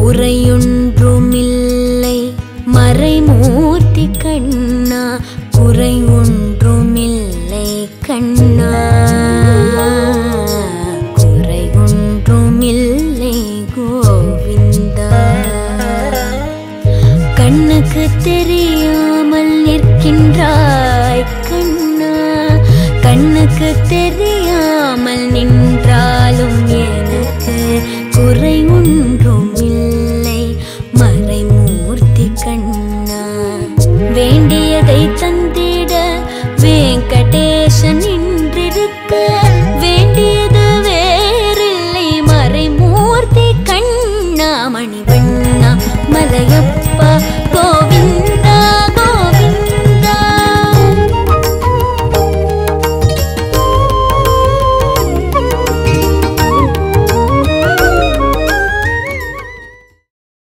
குறையொன்றுமில்லை மறைமூர்த்தி கண்ணா குறை ஒன்றுமில்லை கண்ணா குறை ஒன்றுமில்லை கோவிந்தா கண்ணுக்கு தெரியாமல் நிற்கின்றாய் கண்ணா கண்ணுக்கு தெரியாமல் நின்றாலும் எனக்கு குறை ஒன்றும் இல்லை மறைமூர்த்தி கண்ணா வேண்டியதை தந்திட வெங்கடேசன் நின்றிருக்க வேண்டியது வேறில்லை மறைமூர்த்தி கண்ணா மணி